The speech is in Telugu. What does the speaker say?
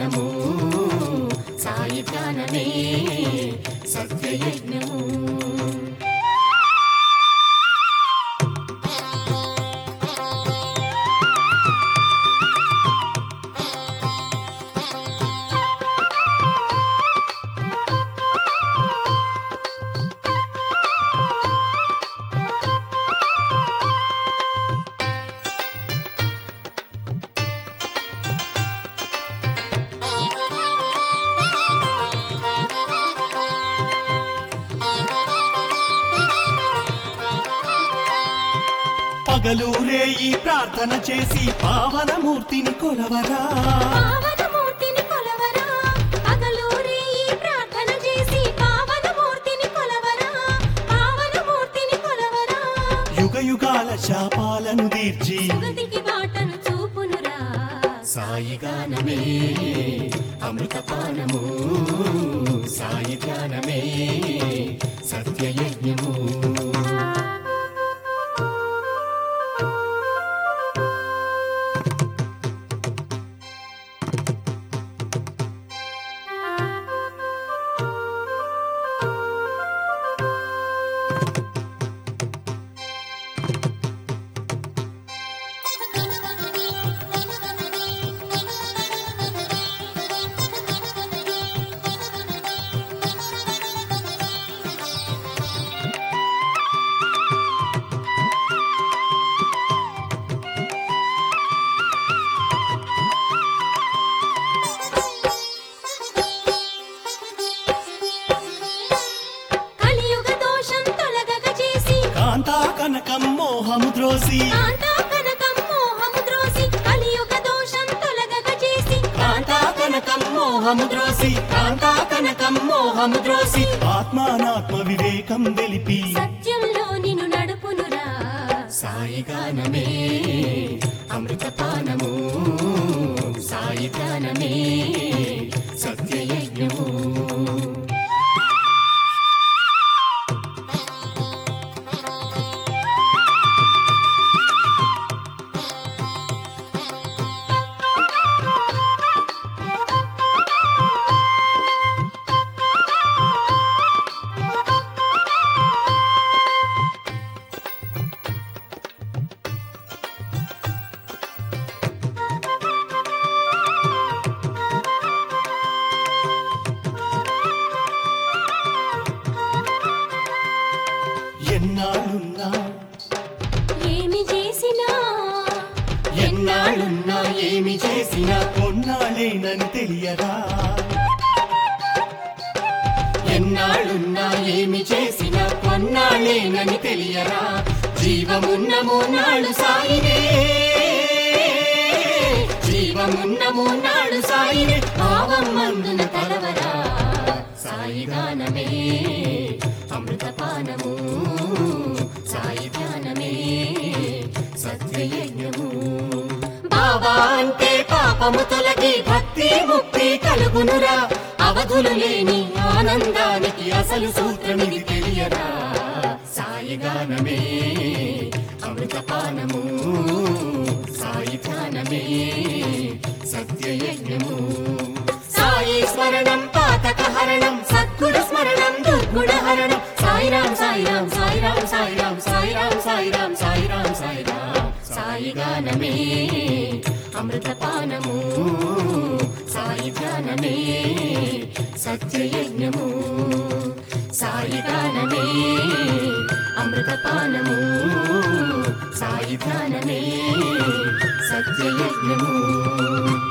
అమృతపానము సాయి ధ్యానమే సత్యయజ్ఞము పగలూరే ఈ ప్రార్థన చేసి పావనమూర్తిని కొలవరా పావనమూర్తిని కొలవరా పగలూరి ఈ ప్రార్థన చేసి పావనమూర్తిని కొలవరా పావనమూర్తిని కొలవరా యుగ యుగాల శాపాలను తీర్చి సుగతికి బాటను చూపునురా సాయి గానమే అమృతపానము సాయి ధ్యానమే సత్యయజ్ఞము కలియుగ దోషం తొలగగ చేసి కాంతా కనకం మోహము ద్రోసి కాంతా కనకం మోహము ద్రోసి కలియుగ దోషం తొలగగ చేసి కాంతా కనకం మోహము ద్రోసి కాంతా కనకం మోహము ద్రోసి ఆత్మానాత్మ వివేకం వెలిపి సత్యంలో నిన్ను నడుపునురా సాయి గానమే అమృతపానము సాయి ధ్యానమే సత్యయజ్ఞము ఎన్నాళ్ళున్నా ఏమి చేసినా ఎన్నాళ్ళున్నా ఏమి చేసినా కొన్నాళ్ళేనని తెలియరా ఎన్నాళ్ళున్నా ఏమి చేసినా కొన్నాళ్ళేనని తెలియరా జీవమున్న మూనాడు సాయినే జీవమున్న మూనాడు సాయినే భావం మందున తలవరా సాయి గానమే అమృతపానము సాయి ధ్యానమే సత్యయజ్ఞము బాబా అంటే పాపము తొలగి భక్తి ముక్తి కలుగునురా అవధులు లేని ఆనందానికి అసలు సూత్రమిది తెలియరా సాయి గానమే అమృతపానము సాయి ధ్యానమే సత్యయజ్ఞము సాయి స్మరణం పాతక హరణం సద్గురు స్మరణం దుర్గుణ హరణం సాయిరాం సాయిరాం సాయిరాం సాయిరాం సాయిరాం సాయిరాం సాయిరాం సాయిరాం సాయి గానమే అమృతపానము సాయి ధ్యానమే సత్యయజ్ఞము సాయి గానమే అమృతపానము సాయి ధ్యానమే సత్యయజ్ఞము